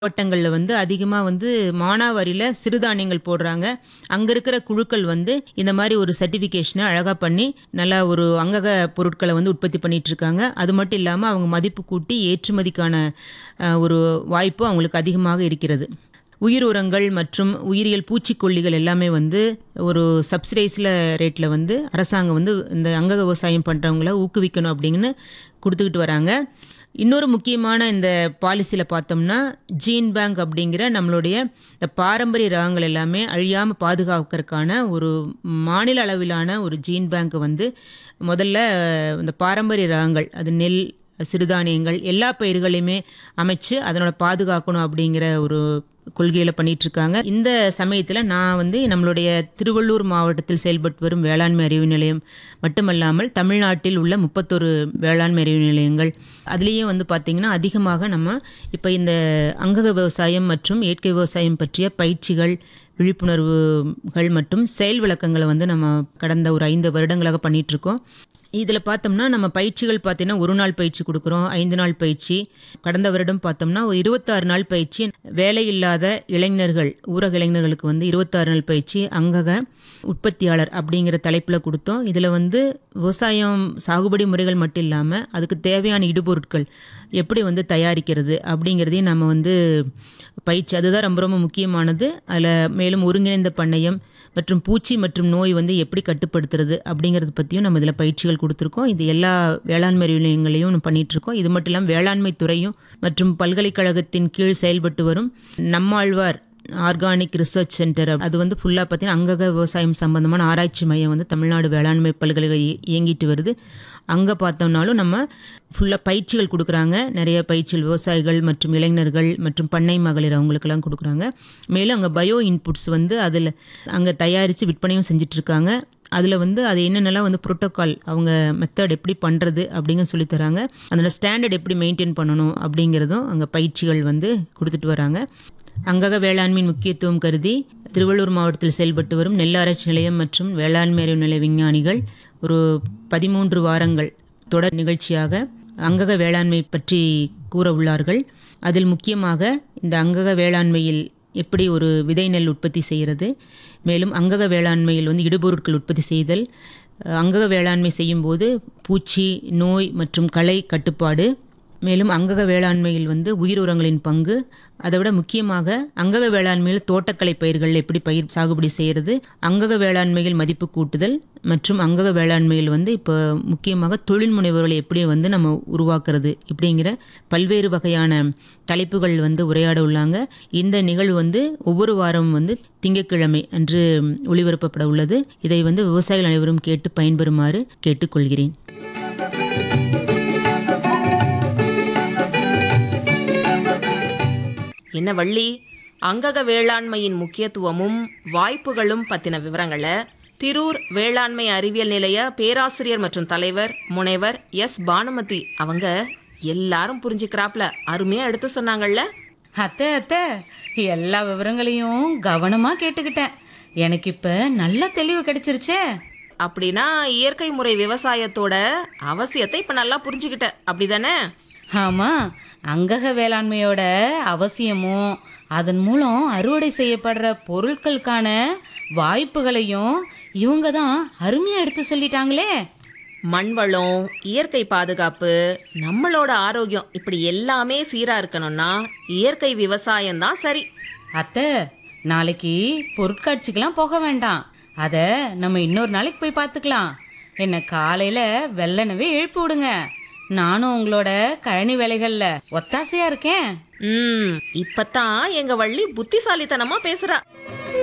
மாவட்டங்களில் வந்து அதிகமாக வந்து மானாவாரியில் சிறுதானியங்கள் போடுறாங்க அங்கே இருக்கிற குழுக்கள் வந்து இந்த மாதிரி ஒரு சர்டிஃபிகேஷனை அழகாக பண்ணி நல்லா ஒரு அங்கக பொருட்களை வந்து உற்பத்தி பண்ணிட்டு இருக்காங்க அது மட்டும் இல்லாமல் அவங்க மதிப்பு கூட்டி ஏற்றுமதிக்கான அஹ், ஒரு வாய்ப்பு அவங்களுக்கு அதிகமாக இருக்கிறது உயிர் உரங்கள் மற்றும் உயிரியல் பூச்சிக்கொல்லிகள் எல்லாமே வந்து ஒரு சப்சிடைஸில் ரேட்டில் வந்து அரசாங்கம் வந்து இந்த அங்க விவசாயம் பண்ணுறவங்கள ஊக்குவிக்கணும் அப்படின்னு கொடுத்துக்கிட்டு வராங்க இன்னொரு முக்கியமான இந்த பாலிசியில் பார்த்தோம்னா ஜீன் பேங்க் அப்படிங்கிற நம்மளுடைய இந்த பாரம்பரிய ரகங்கள் எல்லாமே அழியாமல் பாதுகாக்கிறதுக்கான ஒரு மாநில அளவிலான ஒரு ஜீன் பேங்க் வந்து முதல்ல அஹ், இந்த பாரம்பரிய ரகங்கள் அது நெல் சிறுதானியங்கள் எல்லா பயிர்களையுமே அமைச்சு அதனோட பாதுகாக்கணும் அப்படிங்கிற ஒரு கொள்கையில் பண்ணிட்டு இருக்காங்க இந்த சமயத்தில் நான் வந்து நம்மளுடைய திருவள்ளூர் மாவட்டத்தில் செயல்பட்டு வரும் வேளாண்மை அறிவு நிலையம் மட்டுமல்லாமல் தமிழ்நாட்டில் உள்ள முப்பத்தொரு வேளாண்மை அறிவு நிலையங்கள் அதுலேயும் வந்து பார்த்திங்கன்னா அதிகமாக நம்ம இப்போ இந்த அங்கக விவசாயம் மற்றும் இயற்கை விவசாயம் பற்றிய பயிற்சிகள் விழிப்புணர்வுகள் மற்றும் செயல் விளக்கங்களை வந்து நம்ம கடந்த ஒரு ஐந்து வருடங்களாக பண்ணிட்டு இருக்கோம் இதில் பார்த்தோம்னா நம்ம பயிற்சிகள் பார்த்தீங்கன்னா ஒரு நாள் பயிற்சி கொடுக்குறோம் ஐந்து நாள் பயிற்சி கடந்த வருடம் பார்த்தோம்னா ஒரு இருபத்தாறு நாள் பயிற்சி வேலை இல்லாத இளைஞர்கள் ஊரக இளைஞர்களுக்கு வந்து இருபத்தாறு நாள் பயிற்சி அங்கக உற்பத்தியாளர் அப்படிங்கிற தலைப்பில் கொடுத்தோம் இதில் வந்து விவசாயம் சாகுபடி முறைகள் மட்டும் இல்லாமல் அதுக்கு தேவையான இடுபொருட்கள் எப்படி வந்து தயாரிக்கிறது அப்படிங்கிறதையும் நம்ம வந்து பயிற்சி அதுதான் ரொம்ப ரொம்ப முக்கியமானது அதில் மேலும் ஒருங்கிணைந்த பண்ணையம் மற்றும் பூச்சி மற்றும் நோய் வந்து எப்படி கட்டுப்படுத்துறது அப்படிங்கிறத பற்றியும் நம்ம இதில் பயிற்சிகள் கொடுத்துருக்கோம் இது எல்லா வேளாண்மை அறிவு நிலையங்களையும் நம்ம பண்ணிட்டு இருக்கோம் இது மட்டும் இல்லாமல் வேளாண்மை துறையும் மற்றும் பல்கலைக்கழகத்தின் கீழ் செயல்பட்டு வரும் நம்மாழ்வார் ஆர்கானிக் ரிசர்ச் சென்டர் அது வந்து ஃபுல்லாக பார்த்தீங்கன்னா அங்கக விவசாயம் சம்பந்தமான ஆராய்ச்சி மையம் வந்து தமிழ்நாடு வேளாண்மை பல்கலைக்கழகம் இய- இயங்கிட்டு வருது அங்கே பார்த்தோம்னாலும் நம்ம ஃபுல்லாக பயிற்சிகள் கொடுக்குறாங்க நிறைய பயிற்சிகள் விவசாயிகள் மற்றும் இளைஞர்கள் மற்றும் பண்ணை மகளிர் அவங்களுக்கெல்லாம் கொடுக்குறாங்க மேலும் அங்கே பயோ இன்புட்ஸ் வந்து அதில் அங்கே தயாரித்து விற்பனையும் செஞ்சுட்டு இருக்காங்க அதில் வந்து அது என்னென்னலாம் வந்து புரோட்டோகால் அவங்க மெத்தட் எப்படி பண்ணுறது அப்படிங்க சொல்லித் தராங்க அதோட ஸ்டாண்டர்ட் எப்படி மெயின்டைன் பண்ணணும் அப்படிங்கிறதும் அங்கே பயிற்சிகள் வந்து கொடுத்துட்டு வராங்க அங்கக வேளாண்மையின் முக்கியத்துவம் கருதி திருவள்ளூர் மாவட்டத்தில் செயல்பட்டு வரும் நெல் ஆராய்ச்சி நிலையம் மற்றும் வேளாண்மை அறிவு நிலைய விஞ்ஞானிகள் ஒரு பதிமூன்று வாரங்கள் தொடர் நிகழ்ச்சியாக அங்கக வேளாண்மை பற்றி கூற உள்ளார்கள் அதில் முக்கியமாக இந்த அங்கக வேளாண்மையில் எப்படி ஒரு விதை நெல் உற்பத்தி செய்கிறது மேலும் அங்கக வேளாண்மையில் வந்து இடுபொருட்கள் உற்பத்தி செய்தல் அஹ், அங்கக வேளாண்மை செய்யும்போது பூச்சி நோய் மற்றும் களை கட்டுப்பாடு மேலும் அங்கக வேளாண்மையில் வந்து உயிர் உரங்களின் பங்கு அதை விட முக்கியமாக அங்கக வேளாண்மையில் தோட்டக்கலை பயிர்கள் எப்படி பயிர் சாகுபடி செய்கிறது அங்கக வேளாண்மையில் மதிப்பு கூட்டுதல் மற்றும் அங்கக வேளாண்மையில் வந்து இப்போ முக்கியமாக தொழில் முனைவோர்களை எப்படி வந்து நம்ம உருவாக்குறது இப்படிங்கிற பல்வேறு வகையான தலைப்புகள் வந்து உரையாட உள்ளாங்க இந்த நிகழ்வு வந்து ஒவ்வொரு வாரமும் வந்து திங்கட்கிழமை அன்று ஒளிபரப்பப்பட உள்ளது இதை வந்து விவசாயிகள் அனைவரும் கேட்டு பயன்பெறுமாறு கேட்டுக்கொள்கிறேன் என்ன வள்ளி அங்கக வேளாண்மையின் முக்கியத்துவமும் வாய்ப்புகளும் பத்தின விவரங்களை திரூர் வேளாண்மை அறிவியல் நிலைய பேராசிரியர் மற்றும் தலைவர் முனைவர் எஸ் பானுமதி அவங்க எல்லாரும் புரிஞ்சுக்கிறாப்ல அருமையா எடுத்து சொன்னாங்கல்ல அத்தை அத்தை எல்லா விவரங்களையும் கவனமா கேட்டுக்கிட்டேன் எனக்கு இப்ப நல்ல தெளிவு கிடைச்சிருச்சே அப்படின்னா இயற்கை முறை விவசாயத்தோட அவசியத்தை இப்ப நல்லா புரிஞ்சுக்கிட்ட அப்படிதானே ஆமா அங்கக வேளாண்மையோட அவசியமும் அதன் மூலம் அறுவடை செய்யப்படுற பொருட்களுக்கான வாய்ப்புகளையும் இவங்க தான் அருமையா எடுத்து சொல்லிட்டாங்களே மண் வளம் இயற்கை பாதுகாப்பு நம்மளோட ஆரோக்கியம் இப்படி எல்லாமே சீரா இருக்கணும்னா இயற்கை விவசாயம் தான் சரி அத்தை நாளைக்கு பொருட்காட்சிக்கெல்லாம் போக வேண்டாம் அதை நம்ம இன்னொரு நாளைக்கு போய் பார்த்துக்கலாம் என்ன காலையில வெள்ளனவே எழுப்பி விடுங்க நானும் உங்களோட கழனி வேலைகள்ல ஒத்தாசையா இருக்கேன் ம் இப்பதான் எங்க வள்ளி புத்திசாலித்தனமா பேசுறா